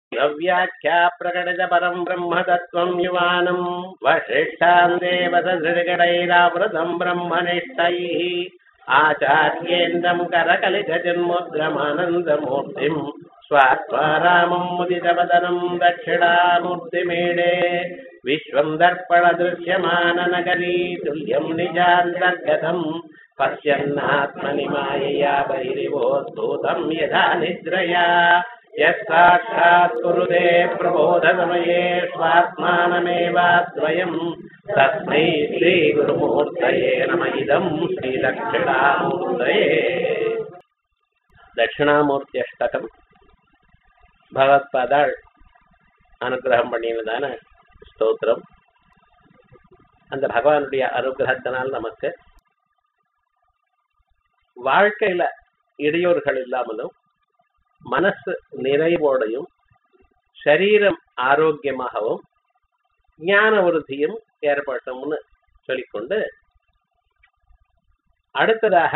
द्रव्याख्या प्रकटित परम् ब्रह्म तत्त्वम् युवानम् वसिष्ठान् देवसृगणैरावृतम् ब्रह्मनिष्ठैः आचार्येन्द्रम् करकलितजन्मुद्रमानन्दमूर्तिम् स्वात्मा रामम् मुदितवदनम् दक्षिणामूर्तिमीडे विश्वम् दर्पणदृश्यमाननगरी तुल्यम् निजान्तर्गतम् पश्यन्नात्मनि मायया बहिरिवोद्भूतम् यथा निद्रया यः साक्षात् कुरुते प्रबोधसमये स्वात्मानमेवाद्वयम् तस्मै श्रीगुरुमूर्तये नम इदम् श्रीदक्षिणामूर्तये தட்சிணாமூர்த்தியஷ்டகம் பகவத்பாதாள் அனுகிரகம் பண்ணினதான ஸ்தோத்திரம் அந்த பகவானுடைய அனுகிரகத்தினால் நமக்கு வாழ்க்கையில இடையூறுகள் இல்லாமலும் மனசு நிறைவோடையும் சரீரம் ஆரோக்கியமாகவும் ஞான விருத்தியும் ஏற்படுத்தும்னு சொல்லிக்கொண்டு அடுத்ததாக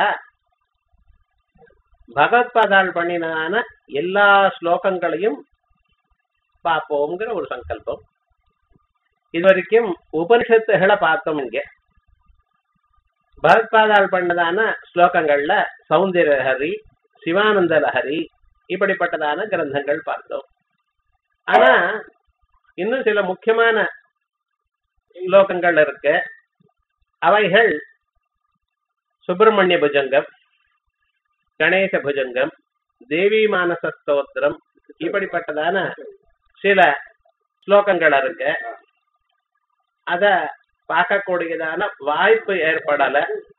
பகவத்பாதாள் பண்ணினான எல்லா ஸ்லோகங்களையும் பார்ப்போங்கிற ஒரு சங்கல்பம் இது வரைக்கும் உபனிஷத்துகளை பார்த்தோம் இங்க பகவத்பாதாள் பண்ணதான ஸ்லோகங்கள்ல சௌந்தர்யஹரி சிவானந்த லஹரி இப்படிப்பட்டதான கிரந்தங்கள் பார்த்தோம் ஆனா இன்னும் சில முக்கியமான ஸ்லோகங்கள் இருக்கு அவைகள் சுப்பிரமணிய புஜங்கம் கணேச புஜங்கம் தேவி மானச ஸ்தோத்திரம் இப்படிப்பட்டதான சில ஸ்லோகங்கள் இருக்கு அத பார்க்கக்கூடியதான வாய்ப்பு ஏற்படல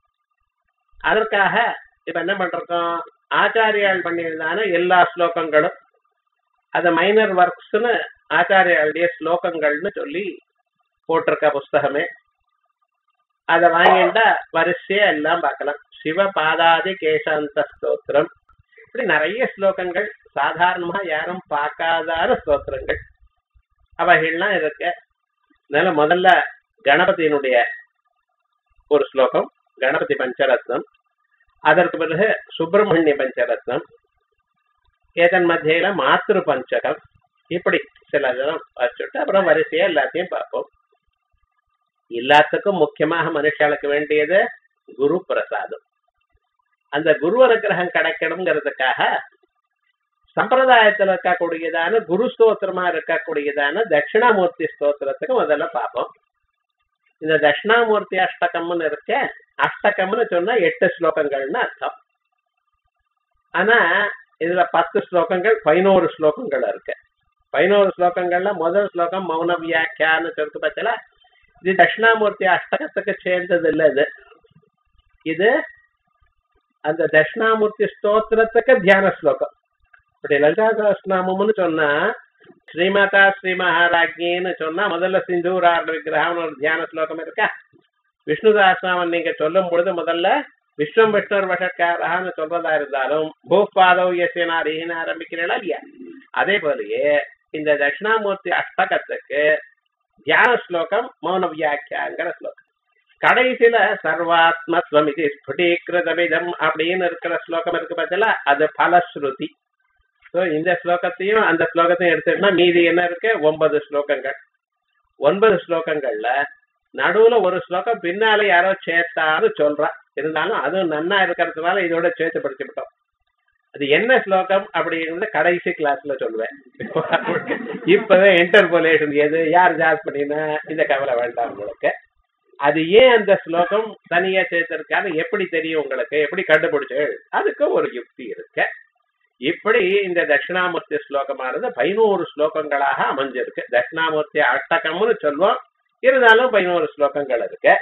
அதற்காக இப்ப என்ன பண்றோம் ஆச்சாரியால் பண்ணியதான எல்லா ஸ்லோகங்களும் அது மைனர் ஒர்க்ஸ்னு ஆச்சாரியாளுடைய ஸ்லோகங்கள்னு சொல்லி போட்டிருக்க புஸ்தகமே அதை வாங்கிட்டா வரிசையா எல்லாம் பார்க்கலாம் சிவ பாதாதி கேசாந்த ஸ்தோத்திரம் இப்படி நிறைய ஸ்லோகங்கள் சாதாரணமா யாரும் பார்க்காதான ஸ்தோத்திரங்கள் அவைகள்லாம் இருக்கு அதனால முதல்ல கணபதியினுடைய ஒரு ஸ்லோகம் கணபதி பஞ்சரத்னம் அதற்கு பிறகு சுப்பிரமணிய பஞ்சரத்னம் ஏதன் மத்தியில மாத்திரு பஞ்சகம் இப்படி சில இதெல்லாம் வச்சுட்டு அப்புறம் வரிசையா எல்லாத்தையும் பார்ப்போம் எல்லாத்துக்கும் முக்கியமாக மனுஷாளுக்கு வேண்டியது குரு பிரசாதம் அந்த குரு அனுகிரகம் கிடைக்கணுங்கிறதுக்காக சம்பிரதாயத்துல இருக்கக்கூடியதான குரு ஸ்தோத்திரமா இருக்கக்கூடியதான தட்சிணாமூர்த்தி ஸ்தோத்திரத்துக்கு முதல்ல பார்ப்போம் இந்த தட்சிணாமூர்த்தி அஷ்டகம்னு இருக்க அஷ்டகம்னு சொன்னா எட்டு ஸ்லோகங்கள்னு அர்த்தம் ஆனா இதுல பத்து ஸ்லோகங்கள் பதினோரு ஸ்லோகங்கள் இருக்கு பதினோரு ஸ்லோகங்கள்ல முதல் ஸ்லோகம் மௌன வியாக்கியான்னு சொல்லிட்டு பட்சல இது தட்சிணாமூர்த்தி அஷ்டகத்துக்கு சேர்ந்தது இல்ல இது இது அந்த தட்சிணாமூர்த்தி ஸ்தோத்திரத்துக்கு தியான ஸ்லோகம் இப்படி லலிதா சஹஸ்ரநாமம்னு சொன்னா ஸ்ரீமாதா ஸ்ரீ மகாராஜின்னு சொன்னா முதல்ல சிந்தூரார் விக்கிரகம்னு ஒரு தியான ஸ்லோகம் இருக்கா விஷ்ணு சஹஸ்ரநாமம் நீங்க சொல்லும் பொழுது முதல்ல விஸ்வம் விஷ்ணு வஷக்காரன்னு சொல்றதா இருந்தாலும் பூபாதவ் யசியனாரின்னு ஆரம்பிக்கிறீங்களா இல்லையா அதே போலயே இந்த தட்சிணாமூர்த்தி அஷ்டகத்துக்கு தியான ஸ்லோகம் மௌன வியாக்கியாங்கிற ஸ்லோகம் கடைசியில சர்வாத்மஸ்வமிதி ஸ்புடீகிருதமிதம் அப்படின்னு இருக்கிற ஸ்லோகம் இருக்கு பார்த்தல அது பலஸ்ருதி ஸோ இந்த ஸ்லோகத்தையும் அந்த ஸ்லோகத்தையும் எடுத்துக்கிட்டா மீதி என்ன இருக்கு ஒன்பது ஸ்லோகங்கள் ஒன்பது ஸ்லோகங்கள்ல நடுவுல ஒரு ஸ்லோகம் பின்னால யாரோ சேர்த்தான்னு சொல்றா இருந்தாலும் அதுவும் நன்னா இருக்கிறதுனால இதோட சேர்த்து படிச்சுவிட்டோம் அது என்ன ஸ்லோகம் அப்படிங்கிறத கடைசி கிளாஸ்ல சொல்லுவேன் இப்பவே இன்டர்போலேஷன் எது யார் ஜாஸ் பண்ணினா இந்த கவலை வேண்டாம் உங்களுக்கு அது ஏன் அந்த ஸ்லோகம் தனியா சேர்த்திருக்கான்னு எப்படி தெரியும் உங்களுக்கு எப்படி கண்டுபிடிச்சு அதுக்கு ஒரு யுக்தி இருக்கு இப்படி இந்த தட்சிணாமூர்த்தி ஸ்லோகமானது பதினோரு ஸ்லோகங்களாக அமைஞ்சிருக்கு தட்சிணாமூர்த்தி அஷ்டகம்னு சொல்லுவோம் இருந்தாலும் பதினோரு ஸ்லோகங்கள் இருக்கு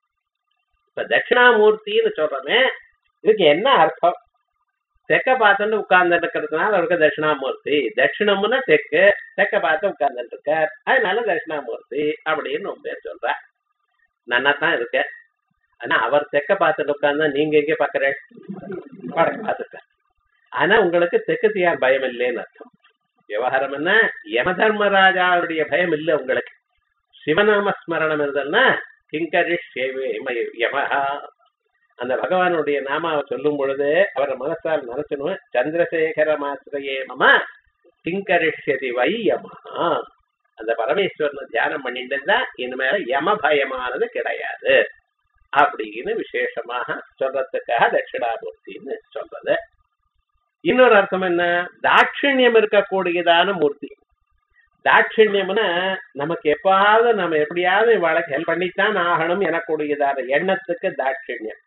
இப்ப தட்சிணாமூர்த்தின்னு சொல்றோமே இதுக்கு என்ன அர்த்தம் தெக்க பார்த்துட்டு உட்கார்ந்து இருக்கிறதுனால அவருக்கு தட்சிணாமூர்த்தி தட்சிணம்னா தெற்கு தெக்க பார்த்து உட்கார்ந்துட்டு இருக்கார் அதனால தட்சிணாமூர்த்தி அப்படின்னு ரொம்ப பேர் சொல்ற நன்னா தான் இருக்கு ஆனா அவர் தெக்க பார்த்துட்டு உட்கார்ந்தா நீங்க எங்க பாக்குறேன் பார்த்துக்க ஆனா உங்களுக்கு தெற்கு தியார் பயம் இல்லைன்னு அர்த்தம் விவகாரம் என்ன யம தர்மராஜாவுடைய பயம் இல்லை உங்களுக்கு சிவநாம ஸ்மரணம் இருந்ததுன்னா கிங்கரிஷ்யவே யமஹா அந்த பகவானுடைய நாமாவை சொல்லும் பொழுது அவரை மனசால் நினைச்சணும் சந்திரசேகர மாத்திரையே மம கிங்கரிஷ்யதி வை யமஹா அந்த பரமேஸ்வரனை தியானம் பண்ணிட்டு தான் இனிமேல யம பயமானது கிடையாது அப்படின்னு விசேஷமாக சொல்றதுக்காக தட்சிணாமூர்த்தின்னு சொல்றது இன்னொரு அர்த்தம் என்ன தாட்சிணியம் இருக்கக்கூடியதான மூர்த்தி தாட்சிணியம்னா நமக்கு எப்பாவது நம்ம எப்படியாவது இவாளுக்கு ஹெல்ப் பண்ணித்தான் ஆகணும் எனக்கூடியதான எண்ணத்துக்கு தாட்சிணியம்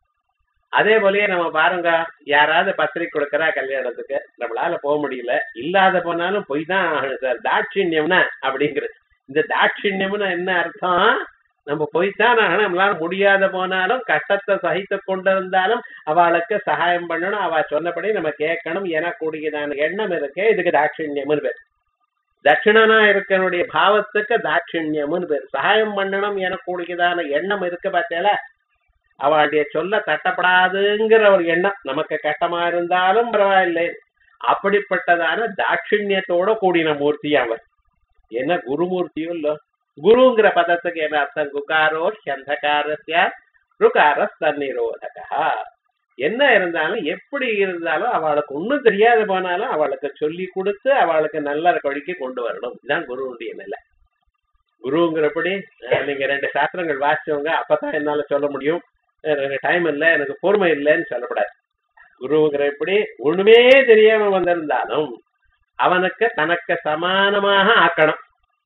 அதே போலயே நம்ம பாருங்க யாராவது பத்திரிக்கை கொடுக்கறா கல்யாணத்துக்கு நம்மளால போக முடியல இல்லாத போனாலும் போய் தான் ஆகணும் சார் தாட்சிணியம்னா அப்படிங்கிறது இந்த தாட்சிணியம்னு என்ன அர்த்தம் நம்ம போய்த்தான் ஆகணும் நம்மளால முடியாத போனாலும் கஷ்டத்தை சகித்து கொண்டிருந்தாலும் அவளுக்கு சகாயம் பண்ணணும் அவ சொன்னபடி நம்ம கேட்கணும் எனக்கூடியதான எண்ணம் இருக்கே இதுக்கு தாட்சிணியம்னு பேர் தட்சிணனா இருக்கனுடைய பாவத்துக்கு தாட்சிணியம்னு பேர் சகாயம் பண்ணணும் எனக்கூடியதான எண்ணம் இருக்கு பார்த்தேல அவளுடைய சொல்ல தட்டப்படாதுங்கிற ஒரு எண்ணம் நமக்கு கஷ்டமா இருந்தாலும் பரவாயில்லை அப்படிப்பட்டதான தாட்சிணியத்தோட கூடின மூர்த்தி அவர் என்ன குருமூர்த்தியும் இல்ல குருங்கிற பதத்துக்கு என்ன அர்த்தம் குகாரோ சந்தகாரஸ்ய ருகார தன்னிரோதகா என்ன இருந்தாலும் எப்படி இருந்தாலும் அவளுக்கு ஒண்ணும் தெரியாத போனாலும் அவளுக்கு சொல்லி கொடுத்து அவளுக்கு நல்ல வழிக்கு கொண்டு வரணும் இதுதான் குருவுடைய நிலை குருங்கிறபடி அஹ், நீங்க ரெண்டு சாஸ்திரங்கள் வாசிச்சவங்க அப்பதான் என்னால சொல்ல முடியும் எனக்கு டைம் இல்லை எனக்கு பொறுமை இல்லைன்னு சொல்லக்கூடாது குருங்கிற எப்படி ஒண்ணுமே தெரியாம வந்திருந்தாலும் அவனுக்கு தனக்கு சமானமாக ஆக்கணும்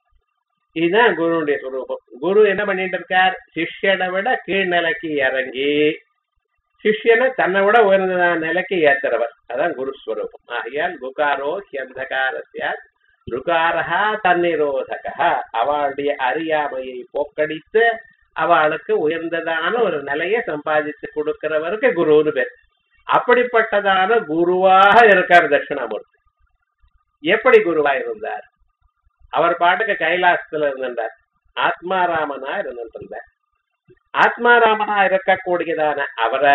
இதுதான் குருவுடைய சுரூபம் குரு என்ன பண்ணிட்டு இருக்கார் சிஷ்யனை விட கீழ்நிலைக்கு இறங்கி சிஷ்யனை தன்னை விட உயர்ந்த நிலைக்கு ஏத்துறவர் அதான் குரு ஸ்வரூபம் ஆகையால் குகாரோ ஹியந்தகாரஸ்ய ருகாரஹா தன்னிரோதகா அவளுடைய அறியாமையை போக்கடித்து அவளுக்கு உயர்ந்ததான ஒரு நிலையை சம்பாதிச்சு கொடுக்கிறவருக்கு குருன்னு பேர் அப்படிப்பட்டதான குருவாக இருக்கார் தட்சிணாமூர்த்தி எப்படி குருவா இருந்தார் அவர் பாட்டுக்கு கைலாசத்துல இருந்திருந்தார் ஆத்மாராமனா இருந்திருந்தார் ஆத்மாராமனா இருக்கக்கூடியதான அவரை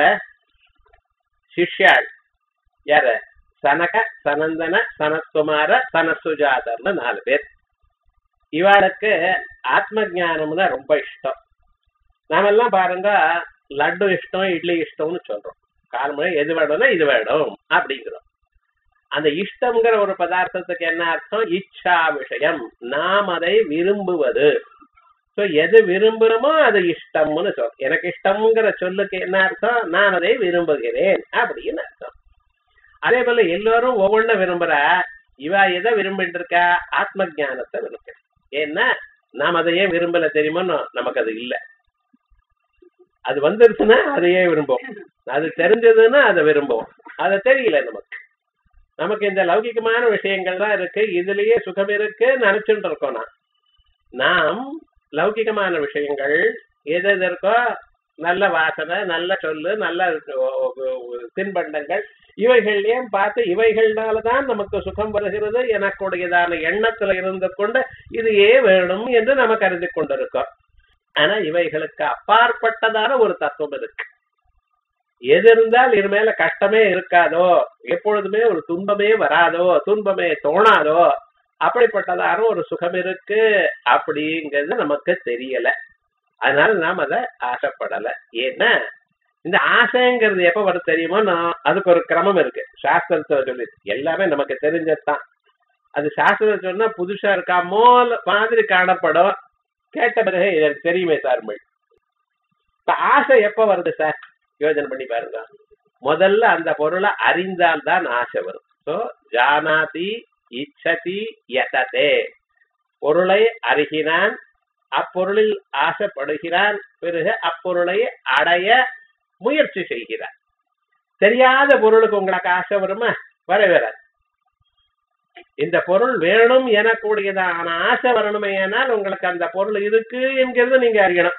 சிஷ்யாள் யார சனக சனந்தன சனத்குமார சனசுஜாதர்னு நாலு பேர் இவாளுக்கு ஆத்ம ஞானம்னா ரொம்ப இஷ்டம் நாமெல்லாம் பாருங்க லட்டு இஷ்டம் இட்லி இஷ்டம்னு சொல்றோம் காலமுறை எது வேணும்னா இது வேணும் அப்படிங்கிறோம் அந்த இஷ்டம்ங்கிற ஒரு பதார்த்தத்துக்கு என்ன அர்த்தம் இச்சா விஷயம் நாம் அதை விரும்புவது சோ எது விரும்புறோமோ அது இஷ்டம்னு சொல் எனக்கு இஷ்டம்ங்கிற சொல்லுக்கு என்ன அர்த்தம் நான் அதை விரும்புகிறேன் அப்படின்னு அர்த்தம் அதே போல எல்லாரும் ஒவ்வொன்றும் விரும்புறா இவ எதை விரும்பிட்டு இருக்கா ஆத்ம ஞானத்தை விரும்புறா ஏன்னா நாம் அதை ஏன் விரும்பல தெரியுமோ நமக்கு அது இல்லை அது வந்துருச்சுன்னா அதையே விரும்புவோம் அது தெரிஞ்சதுன்னா அதை விரும்புவோம் அது தெரியல நமக்கு நமக்கு இந்த லௌகிகமான விஷயங்கள் தான் இருக்கு இதுலயே சுகம் இருக்கு நினைச்சுட்டு இருக்கோம் நான் நாம் லௌகிகமான விஷயங்கள் எது எது இருக்கோ நல்ல வாசனை நல்ல சொல்லு நல்ல தின்பண்டங்கள் இவைகளையும் பார்த்து இவைகள்னாலதான் நமக்கு சுகம் வருகிறது எனக்குடையதான எண்ணத்துல இருந்து கொண்டு இது ஏ வேணும் என்று நம்ம கருதி கொண்டிருக்கோம் ஆனா இவைகளுக்கு அப்பாற்பட்டதான ஒரு தத்துவம் இருக்கு எது இருந்தால் இது மேல கஷ்டமே இருக்காதோ எப்பொழுதுமே ஒரு துன்பமே வராதோ துன்பமே தோணாதோ அப்படிப்பட்டதான ஒரு சுகம் இருக்கு அப்படிங்கிறது நமக்கு தெரியல அதனால நாம் அதை ஆசைப்படல ஏன்னா இந்த ஆசைங்கிறது எப்ப வரும் தெரியுமோ நான் அதுக்கு ஒரு கிரமம் இருக்கு சாஸ்திரத்துல சொல்லி எல்லாமே நமக்கு தெரிஞ்சதுதான் அது சாஸ்திரத்தை சொன்னா புதுசா இருக்காமோ மாதிரி காணப்படும் கேட்ட பிறகு எனக்கு தெரியுமே சார் இப்ப ஆசை எப்ப வருது சார் யோஜனை பண்ணி பாருங்க முதல்ல அந்த பொருளை அறிந்தால் தான் ஆசை வரும் சோ ஜானாதி இச்சதி யததே பொருளை அறிகிறான் அப்பொருளில் ஆசைப்படுகிறான் பிறகு அப்பொருளை அடைய முயற்சி செய்கிறான் தெரியாத பொருளுக்கு உங்களுக்கு ஆசை வருமா வர வராது இந்த பொருள் வேணும் எனக்கூடியதான ஆசை வரணுமே ஆனால் உங்களுக்கு அந்த பொருள் இருக்கு என்கிறது நீங்க அறியணும்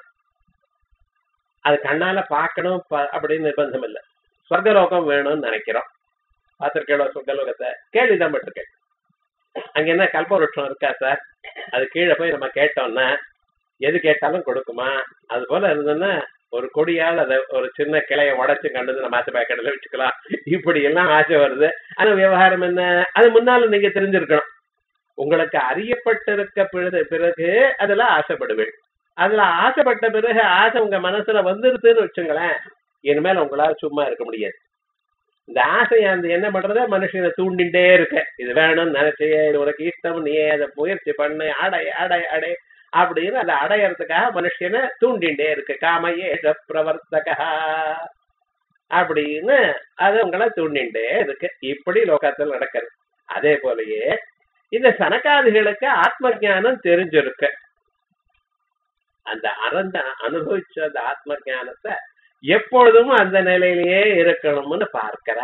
அது கண்ணால பார்க்கணும் அப்படின்னு நிர்பந்தம் இல்லை சொர்க்கலோகம் வேணும்னு நினைக்கிறோம் பார்த்திருக்கேன் சொர்க்கலோகத்தை கேள்விதான் பட்டிருக்கேன் அங்க என்ன கல்பவருஷம் இருக்கா சார் அது கீழே போய் நம்ம கேட்டோம்னா எது கேட்டாலும் கொடுக்குமா அது போல இருந்ததுன்னா ஒரு கொடியால் அதை ஒரு சின்ன கிளைய உடைச்சு கண்டு நம்ம மாத்து பேக்கெட்ல வச்சுக்கலாம் இப்படி எல்லாம் ஆசை வருது ஆனா விவகாரம் என்ன அது முன்னால நீங்க தெரிஞ்சிருக்கணும் உங்களுக்கு அறியப்பட்டிருக்க பிறகு பிறகு அதுல ஆசைப்படுவேன் அதுல ஆசைப்பட்ட பிறகு ஆசை உங்க மனசுல வந்துருதுன்னு வச்சுங்களேன் இனிமேல் உங்களால சும்மா இருக்க முடியாது இந்த ஆசை அந்த என்ன பண்றது மனுஷனை தூண்டிண்டே இருக்க இது வேணும்னு நினைச்சே இது உனக்கு இஷ்டம் நீ அதை முயற்சி பண்ணு அடை அடை அடை அப்படின்னு அதை அடையறதுக்காக மனுஷனை தூண்டிண்டே இருக்கு காமையே பிரவர்த்தகா அப்படின்னு அது உங்களை தூண்டிண்டே இருக்கு இப்படி லோகத்தில் நடக்கிறது அதே போலயே இந்த சனகாதிகளுக்கு ஆத்ம ஞானம் தெரிஞ்சிருக்கு அந்த அறந்த அனுபவிச்ச அந்த ஆத்ம ஞானத்தை எப்பொழுதும் அந்த நிலையிலேயே இருக்கணும்னு பார்க்கிற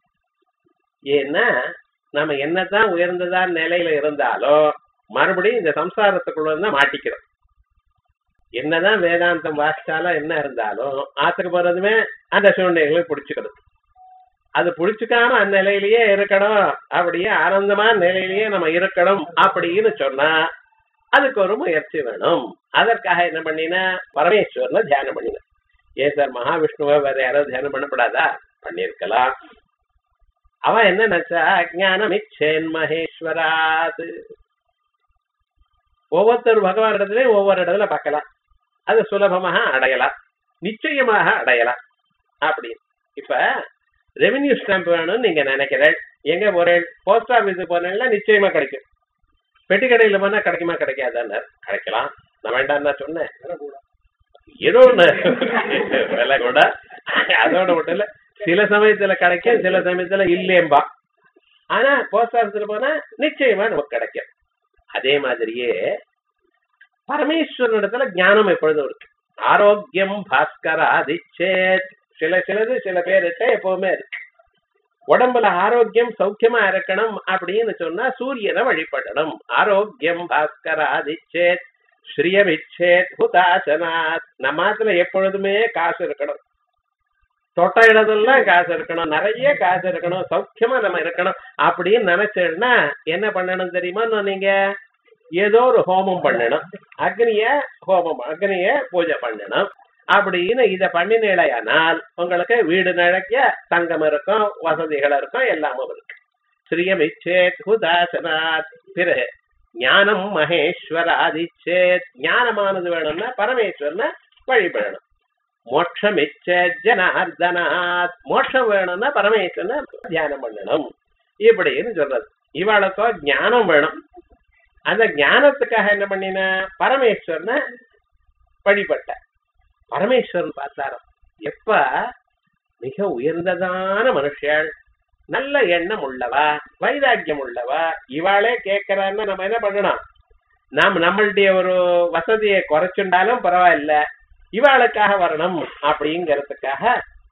ஏன்னா நம்ம என்னதான் உயர்ந்ததான் நிலையில இருந்தாலும் மறுபடியும் இந்த சம்சாரத்துக்குள்ள தான் மாட்டிக்கிறோம் என்னதான் வேதாந்தம் வாசிச்சாலும் என்ன இருந்தாலும் ஆத்துக்கு போறதுமே அந்த சூழ்நிலைகளை பிடிச்சுக்கிறது அது பிடிச்சுக்காம அந்த நிலையிலேயே இருக்கணும் அப்படியே ஆனந்தமான நிலையிலேயே நம்ம இருக்கணும் அப்படின்னு சொன்னா அதுக்கு ஒரு முயற்சி வேணும் அதற்காக என்ன பண்ணினா பரமேஸ்வரனை தியானம் பண்ணின ஏன் சார் மகாவிஷ்ணுவை வேற யாராவது தியானம் பண்ணப்படாதா பண்ணிருக்கலாம் அவன் என்ன நினைச்சா அஜானம் இச்சேன் மகேஸ்வராது ஒவ்வொருத்தர் பகவான் இடத்துலயும் ஒவ்வொரு இடத்துல பார்க்கலாம் அது சுலபமாக அடையலாம் நிச்சயமாக அடையலாம் அப்படி இப்ப ரெவென்யூ ஸ்டாம்ப் வேணும்னு நீங்க நினைக்கிறேன் எங்க போறேன் போஸ்ட் ஆபீஸ் போனேன்னா நிச்சயமா கிடைக்கும் பெட்டி கடையில போனா கிடைக்குமா கிடைக்காதான்னு கிடைக்கலாம் நான் வேண்டாம் தான் சொன்னேன் ஏதோ ஒண்ணு விலை கூட அதோட மட்டும் இல்ல சில சமயத்துல கிடைக்கும் சில சமயத்துல இல்லேம்பா ஆனா போஸ்ட் ஆபீஸ்ல போனா நிச்சயமா நமக்கு கிடைக்கும் அதே மாதிரியே பரமேஸ்வரனிடத்துல ஞானம் எப்பொழுதும் இருக்கு ஆரோக்கியம் பாஸ்கர அதிச்சேத் சில சிலது சில பேர்கிட்ட எப்பவுமே இருக்கு உடம்புல ஆரோக்கியம் சௌக்கியமா இருக்கணும் அப்படின்னு சொன்னா சூரியனை வழிபடணும் ஆரோக்கியம் பாஸ்கர அதிச்சேத் ஸ்ரீயமிச்சேத் ஹுதாசனாத் நம்மாத்துல எப்பொழுதுமே காசு இருக்கணும் தொட்ட இடத்துலாம் காசு இருக்கணும் நிறைய காசு இருக்கணும் சௌக்கியமா நம்ம இருக்கணும் அப்படின்னு நினைச்சேன்னா என்ன பண்ணணும் தெரியுமா நீங்க ஏதோ ஒரு ஹோமம் பண்ணணும் அக்னிய ஹோமம் அக்னிய பூஜை பண்ணணும் அப்படின்னு இத பண்ணினேடையானால் உங்களுக்கு வீடு நிழக்க தங்கம் இருக்கும் வசதிகள் இருக்கும் எல்லாமும் இருக்கு ஸ்ரீயமிச்சேத் ஹுதாசனாத் பிறகு ஞானம் மகேஸ்வராதிச்சேத் ஞானமானது வேணும்னா பரமேஸ்வரனை வழிபடணும் மோட்சம் இச்ச ஜனார்தனாத் மோட்சம் வேணும்னா பரமேஸ்வரனை தியானம் பண்ணணும் இப்படின்னு சொல்றது இவளுக்கோ ஞானம் வேணும் அந்த ஞானத்துக்காக என்ன பண்ணின பரமேஸ்வரனை வழிபட்ட பரமேஸ்வரன் பார்த்தாராம் எப்ப மிக உயர்ந்ததான மனுஷியாள் நல்ல எண்ணம் உள்ளவா வைராக்கியம் உள்ளவா இவாளே கேட்கிறான்னு நம்ம என்ன பண்ணணும் நாம் நம்மளுடைய ஒரு வசதியை குறைச்சுண்டாலும் பரவாயில்ல இவாளுக்காக வரணும் அப்படிங்கிறதுக்காக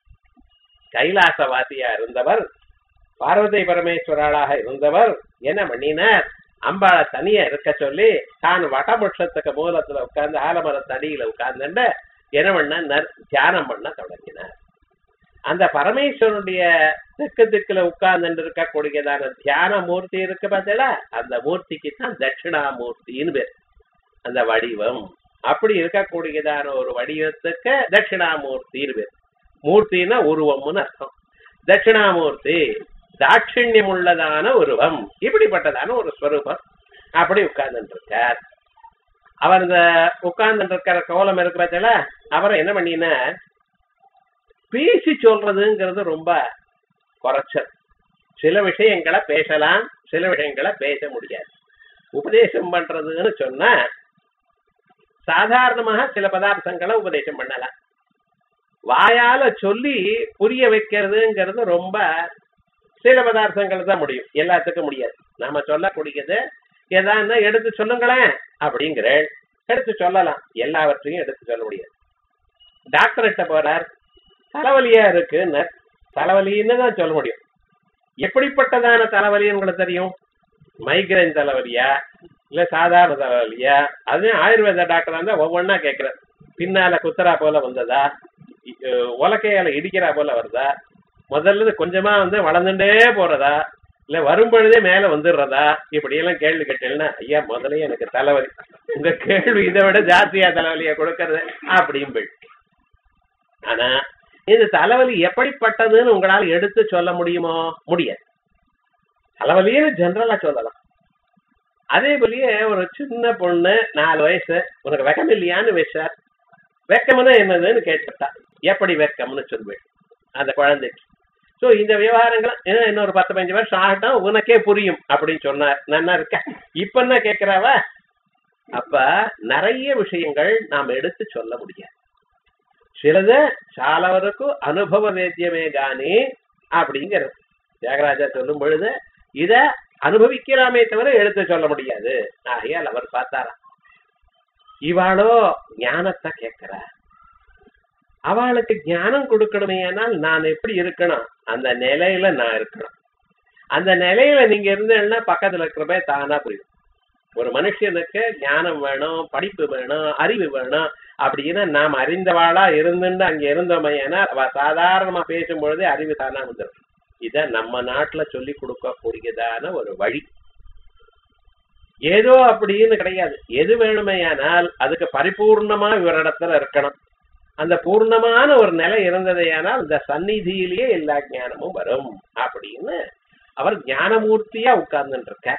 கைலாசவாசியா இருந்தவர் பார்வதி பரமேஸ்வராளாக இருந்தவர் என்ன பண்ணினார் அம்பாளை தனியா இருக்க சொல்லி தான் வடபட்சத்துக்கு மூலத்துல உட்கார்ந்து ஆலமரத்தடியில உட்கார்ந்துட்டு என்ன பண்ண தியானம் பண்ண தொடங்கினார் அந்த பரமேஸ்வரனுடைய திக்கு திக்குல உட்கார்ந்து இருக்கக்கூடியதான தியான மூர்த்தி இருக்கு பார்த்தீங்களா அந்த மூர்த்திக்கு தான் தட்சிணாமூர்த்தின்னு பேர் அந்த வடிவம் அப்படி இருக்கக்கூடியதான ஒரு வடிவத்துக்கு தட்சிணாமூர்த்தின்னு பேர் மூர்த்தின்னா உருவம்னு அர்த்தம் தட்சிணாமூர்த்தி தாட்சிணியம் உள்ளதான உருவம் இப்படிப்பட்டதான ஒரு ஸ்வரூபம் அப்படி உட்கார்ந்துட்டு இருக்கார் அவர் இந்த உட்கார்ந்துட்டு இருக்கிற கோலம் இருக்கிறதுல அவரை என்ன பண்ணினார் பேசி சொல்றதுங்கிறது ரொம்ப குறைச்சல் சில விஷயங்களை பேசலாம் சில விஷயங்களை பேச முடியாது உபதேசம் பண்றதுன்னு சொன்னா சாதாரணமாக சில பதார்த்தங்களை உபதேசம் பண்ணலாம் வாயால சொல்லி புரிய வைக்கிறதுங்கிறது ரொம்ப சில பதார்த்தங்கள் தான் முடியும் எல்லாத்துக்கும் முடியாது நாம சொல்லக்கூடியது எதான்னா எடுத்து சொல்லுங்களேன் அப்படிங்கிற எடுத்து சொல்லலாம் எல்லாவற்றையும் எடுத்து சொல்ல முடியாது டாக்டர்கிட்ட போறார் தலைவலியா இருக்குன்னு தலைவலின்னு தான் சொல்ல முடியும் எப்படிப்பட்டதான தலைவலி உங்களுக்கு தெரியும் மைக்ரைன் தலைவலியா இல்ல சாதாரண தலைவலியா அது ஆயுர்வேத டாக்டரா இருந்தா ஒவ்வொன்னா கேட்கிற பின்னால குத்துறா போல வந்ததா உலக்கையால இடிக்கிறா போல வருதா முதல்ல கொஞ்சமா வந்து வளர்ந்துட்டே போறதா இல்ல வரும் பொழுதே மேல வந்துடுறதா இப்படி எல்லாம் கேள்வி கேட்டேன்னா ஐயா முதல்ல எனக்கு தலைவலி உங்க கேள்வி இதை விட ஜாஸ்தியா தலைவலியா கொடுக்கறது அப்படியும் போய் ஆனா இந்த தலைவலி எப்படிப்பட்டதுன்னு உங்களால எடுத்து சொல்ல முடியுமோ முடியாது தலைவலின்னு ஜென்ரலா சொல்லலாம் அதே போலயே ஒரு சின்ன பொண்ணு நாலு வயசு உனக்கு வெக்கம் இல்லையான்னு வச்சார் வெக்கம்னா என்னதுன்னு கேட்டுட்டா எப்படி வெக்கம்னு சொல்வேன் அந்த குழந்தைக்கு சோ இந்த விவகாரங்கள் இன்னும் இன்னொரு பத்து பதினஞ்சு வருஷம் ஆகட்டும் உனக்கே புரியும் அப்படின்னு சொன்னார் நல்லா இருக்க இப்ப என்ன கேக்குறாவ அப்ப நிறைய விஷயங்கள் நாம் எடுத்து சொல்ல முடியாது சிலது చాలా వరకు అనుభవ వేద్యమే గాని அப்படிங்கிறது தியாகராஜா சொல்லும் பொழுது இத அனுபவிக்கலாமே தவிர எடுத்து சொல்ல முடியாது ஆகையால் அவர் பார்த்தாராம் இவாளோ ஞானத்தை கேட்கிறா அவளுக்கு ஞானம் கொடுக்கணுமே ஆனால் நான் எப்படி இருக்கணும் அந்த நிலையில நான் இருக்கணும் அந்த நிலையில நீங்க இருந்தேன்னா பக்கத்துல இருக்கிறப்ப தானா புரியும் ஒரு மனுஷனுக்கு ஞானம் வேணும் படிப்பு வேணும் அறிவு வேணும் அப்படின்னு நாம் அறிந்தவாளா இருந்துட்டு அங்க இருந்தோமையானா அவ சாதாரணமா பேசும் பொழுதே அறிவு தானா வந்துடும் இத நம்ம நாட்டுல சொல்லி கொடுக்க கூடியதான ஒரு வழி ஏதோ அப்படின்னு கிடையாது எது வேணுமையானால் அதுக்கு பரிபூர்ணமா இவரிடத்துல இருக்கணும் அந்த பூர்ணமான ஒரு நிலை இருந்ததையானால் இந்த சந்நிதியிலேயே எல்லா ஞானமும் வரும் அப்படின்னு அவர் ஞானமூர்த்தியா உட்கார்ந்துட்டு இருக்க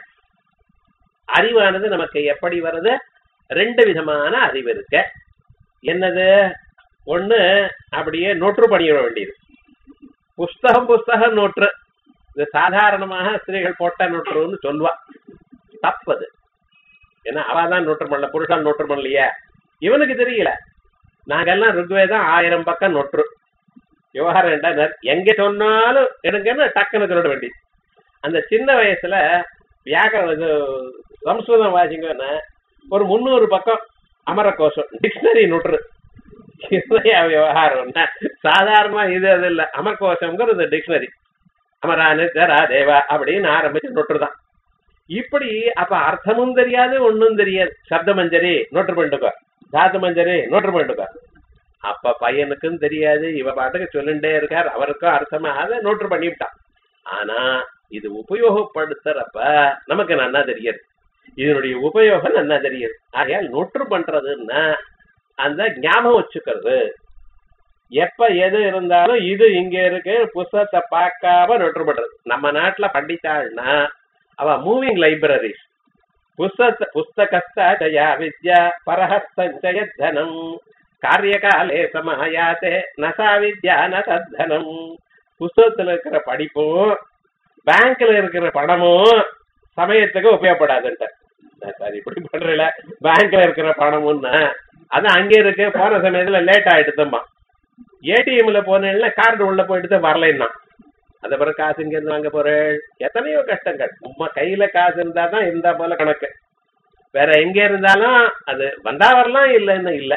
அறிவானது நமக்கு எப்படி வருது ரெண்டு விதமான அறிவு இருக்கு என்னது ஒண்ணு அப்படியே நொற்று பண்ணிட வேண்டியது புஸ்தகம் புஸ்தகம் நோற்று இது சாதாரணமாக ஸ்திரீகள் போட்ட நோற்றுன்னு சொல்லுவா தப்பது ஏன்னா அவ தான் நோட்டு பண்ணல புருஷன் நோட்டு பண்ணலையே இவனுக்கு தெரியல நாங்கெல்லாம் ருக்வேதம் ஆயிரம் பக்கம் நொற்று விவகாரம் என்ன எங்க சொன்னாலும் எனக்குன்னு டக்குன்னு சொல்ல வேண்டியது அந்த சின்ன வயசுல வியாக்கரண இது சம்ஸ்கிருதம் வாசிங்கன்னா ஒரு முந்நூறு பக்கம் அமரகோஷம் டிக்ஷனரி நொற்று இதுதான் விவகாரம்னா சாதாரணமா இது அது இல்ல அமர்கோஷம்ங்கிறது டிக்ஷனரி அமரானு கரா தேவா அப்படின்னு ஆரம்பிச்சு நொட்டுதான் இப்படி அப்ப அர்த்தமும் தெரியாது ஒண்ணும் தெரியாது சப்த மஞ்சரி நோட்டு பண்ணிட்டுக்கோ தாத்து மஞ்சரி நோட்டு பண்ணிட்டுக்கோ அப்ப பையனுக்கும் தெரியாது இவ பாட்டுக்கு சொல்லிட்டே இருக்கார் அவருக்கும் அர்த்தமாக நோட்டு பண்ணிவிட்டான் ஆனா இது உபயோகப்படுத்துறப்ப நமக்கு நன்னா தெரியாது இதனுடைய உபயோகம் நன்னா தெரியுது ஆகையால் நொற்று பண்றதுன்னா அந்த ஞாபகம் வச்சுக்கிறது எப்ப எது இருந்தாலும் இது இங்க இருக்கு புஸ்தகத்தை பார்க்காம நொற்று பண்றது நம்ம நாட்டுல பண்டித்தாள்னா அவ மூவிங் லைப்ரரிஸ் புஸ்தக புஸ்தகஸ்தயா வித்யா பரஹஸ்தய தனம் காரியகாலே சமாயாத்தே நசா வித்யா ந தத்தனம் புஸ்தகத்துல இருக்கிற படிப்பும் பேங்க்ல இருக்கிற பணமும் சமயத்துக்கு உபயோகப்படாதுன்ட்டு சார் இப்படி பண்றல பேங்க்ல இருக்கிற பணமும்னா அது அங்கே இருக்கு போன சமயத்துல லேட் ஆயிடுதும்மா ஏடிஎம்ல போனேன்னா கார்டு உள்ள போயிட்டு வரலைன்னா அது பிறகு காசு இங்க இருந்து வாங்க போறேன் எத்தனையோ கஷ்டங்கள் உமா கையில காசு இருந்தா தான் இருந்தா போல கணக்கு வேற எங்க இருந்தாலும் அது வந்தா வரலாம் இல்லைன்னு இல்ல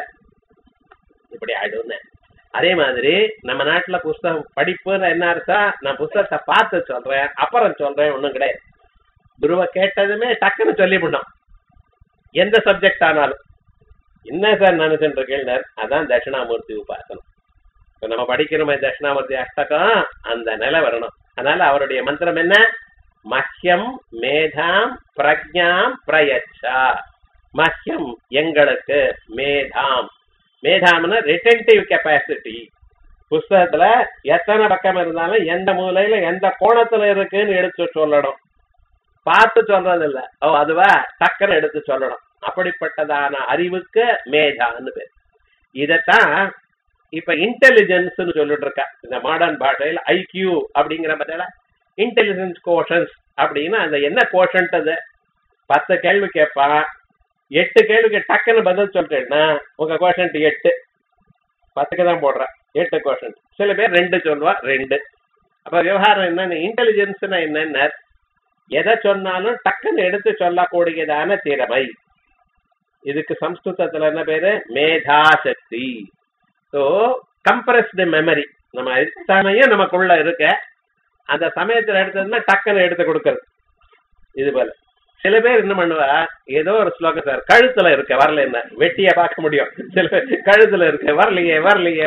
இப்படி ஆயிடும்னு அதே மாதிரி நம்ம நாட்டுல புஸ்தகம் படிப்புன்னு என்ன அர்த்தம் நான் புஸ்தகத்தை பார்த்து சொல்றேன் அப்புறம் சொல்றேன் ஒண்ணும் கிடையாது குருவை கேட்டதுமே டக்குன்னு சொல்லிவிடணும் எந்த சப்ஜெக்ட் ஆனாலும் என்ன சார் நினைச்சுட்டு இருக்கேன் அதான் தட்சிணாமூர்த்தி உபாசனம் இப்ப நம்ம படிக்கிறோமே தட்சிணாமூர்த்தி அஷ்டகம் அந்த நிலை வரணும் அதனால அவருடைய மந்திரம் என்ன மஹ்யம் மேதாம் பிரஜாம் பிரயச்சா மஹ்யம் எங்களுக்கு மேதாம் மேதாம்னா ரிட்டன்டிவ் கெப்பாசிட்டி புஸ்தகத்துல எத்தனை பக்கம் இருந்தாலும் எந்த மூலையில எந்த கோணத்துல இருக்குன்னு எடுத்து சொல்லணும் பார்த்து சொல்றது இல்ல ஓ அதுவா டக்குன்னு எடுத்து சொல்லணும் அப்படிப்பட்டதான அறிவுக்கு மேதான்னு பேர் இதத்தான் இப்ப இன்டெலிஜென்ஸ் சொல்லிட்டு இருக்கா இந்த மாடர்ன் பாஷையில ஐக்யூ அப்படிங்கிற பத்தியில இன்டெலிஜென்ஸ் கோஷன்ஸ் அப்படின்னா அந்த என்ன கோஷன்ட் அது பத்து கேள்வி கேட்பான் எட்டு கேள்விக்கு டக்குன்னு பதில் சொல்லிட்டேன்னா உங்க கோஷன்ட் எட்டு பத்துக்கு தான் போடுறேன் எட்டு கோஷன்ட் சில பேர் ரெண்டு சொல்லுவா ரெண்டு அப்ப விவகாரம் என்னன்னு இன்டெலிஜென்ஸ்னா என்னென்ன எதை சொன்னாலும் டக்குன்னு எடுத்து சொல்லக்கூடியதான திறமை இதுக்கு சம்ஸ்கிருதத்துல என்ன பேரு மேதாசக்தி ஸோ கம்ப்ரஸ்டு மெமரி நம்ம சமயம் நமக்குள்ள இருக்க அந்த சமயத்துல எடுத்ததுன்னா டக்குன்னு எடுத்து கொடுக்கறது இது போல சில பேர் என்ன பண்ணுவா ஏதோ ஒரு ஸ்லோகம் சார் கழுத்துல இருக்க வரல என்ன வெட்டிய பார்க்க முடியும் சில பேர் கழுத்துல இருக்க வரலையே வரலையே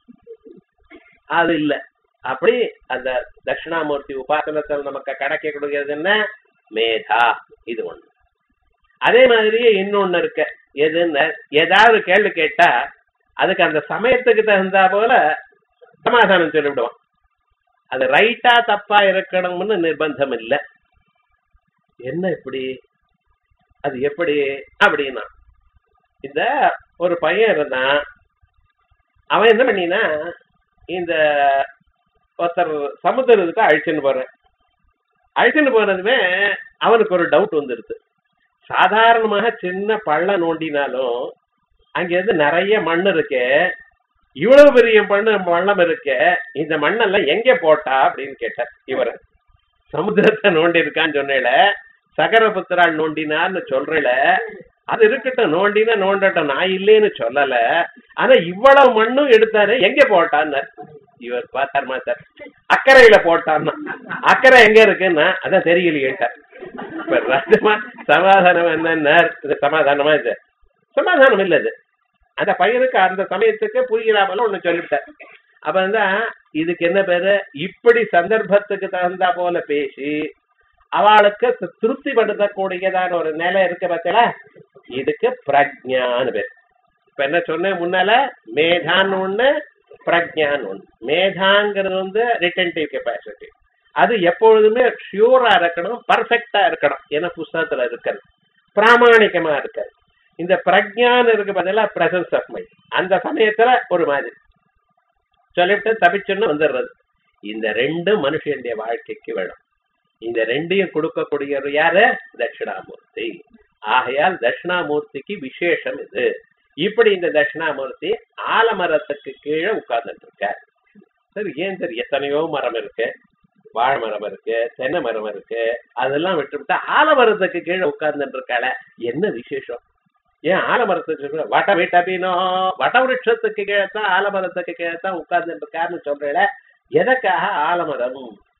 அது இல்ல அப்படி அந்த தட்சிணாமூர்த்தி உபாசனத்தில் நமக்கு கிடைக்கக்கூடியது என்ன மேதா இது ஒண்ணு அதே மாதிரியே இன்னொன்னு இருக்கு எதுன்னு ஏதாவது கேள்வி கேட்டா அதுக்கு அந்த சமயத்துக்கு தகுந்தா போல சமாதானம் சொல்லிவிடுவான் அது ரைட்டா தப்பா இருக்கணும்னு நிர்பந்தம் இல்லை என்ன இப்படி அது எப்படி அப்படின்னா இந்த ஒரு பையன் இருந்தான் அவன் என்ன பண்ணினா இந்த ஒருத்தர் சமுத்திரத்துக்கு அழிச்சுன்னு போறேன் அழிச்சுன்னு போனதுமே அவனுக்கு ஒரு டவுட் வந்துருது சாதாரணமாக சின்ன பள்ளம் நோண்டினாலும் அங்க இருந்து நிறைய மண் இருக்கு இவ்வளவு பெரிய மண்ணு மண்ணம் இருக்கு இந்த மண்ணெல்லாம் எங்க போட்டா அப்படின்னு கேட்டார் இவர் சமுத்திரத்தை நோண்டி இருக்கான்னு சொன்னேல சகரபுத்திரால் நோண்டினான்னு சொல்றேல அது இருக்கட்டும் நோண்டினா நோண்டட்டும் நான் இல்லைன்னு சொல்லல ஆனா இவ்வளவு மண்ணும் எடுத்தாரு எங்க போட்டான்னு இவர் பார்த்தார் மாத்தார் அக்கறையில போட்டான்னா அக்கறை எங்க இருக்குன்னா அதான் தெரியலையேட்டார் இப்ப ராஜமா சமாதானம் என்னன்னா இது சமாதானமா இது சமாதானம் இல்ல இது அந்த பையனுக்கு அந்த சமயத்துக்கு புரிகிறாமல ஒண்ணு சொல்லிவிட்டார் அப்ப வந்து இதுக்கு என்ன பேரு இப்படி சந்தர்ப்பத்துக்கு தகுந்தா போல பேசி அவளுக்கு திருப்தி படுத்தக்கூடியதான ஒரு நிலை இருக்கு பார்த்தீங்களா இதுக்கு பிரஜான்னு பேர் இப்ப என்ன சொன்னேன் முன்னால மேதான்னு ஒண்ணு பிரஜான்னு ஒண்ணு மேதாங்கிறது வந்து ரிட்டன்டிவ் கெப்பாசிட்டி அது எப்பொழுதுமே ஷியூரா இருக்கணும் பர்ஃபெக்டா இருக்கணும் ஏன்னா புஸ்தகத்துல இருக்கிறது பிராமணிகமா இருக்காது இந்த பிரஜான்னு இருக்கு பதிலா பிரசன்ஸ் ஆஃப் மைண்ட் அந்த சமயத்துல ஒரு மாதிரி சொல்லிட்டு தப்பிச்சுன்னு வந்துடுறது இந்த ரெண்டு மனுஷனுடைய வாழ்க்கைக்கு வேணும் இந்த ரெண்டையும் கொடுக்கக்கூடியவர் யாரு தட்சிணாமூர்த்தி ஆகையால் தட்சிணாமூர்த்திக்கு விசேஷம் இது இப்படி இந்த தட்சிணாமூர்த்தி ஆலமரத்துக்கு கீழே உட்கார்ந்துட்டு இருக்கார் சரி ஏன் சரி எத்தனையோ மரம் இருக்கு வாழை மரம் இருக்கு தென்னை மரம் இருக்கு அதெல்லாம் விட்டுவிட்டா ஆலமரத்துக்கு கீழே உட்கார்ந்துட்டு இருக்காள என்ன விசேஷம் ஏன் ஆலமரத்துக்கு வட்ட விட்டபினோ வட விருட்சத்துக்கு கீழே தான் ஆலமரத்துக்கு கீழே தான் உட்கார்ந்துட்டு இருக்காருன்னு சொல்றேன் எதற்காக ஆலமரம்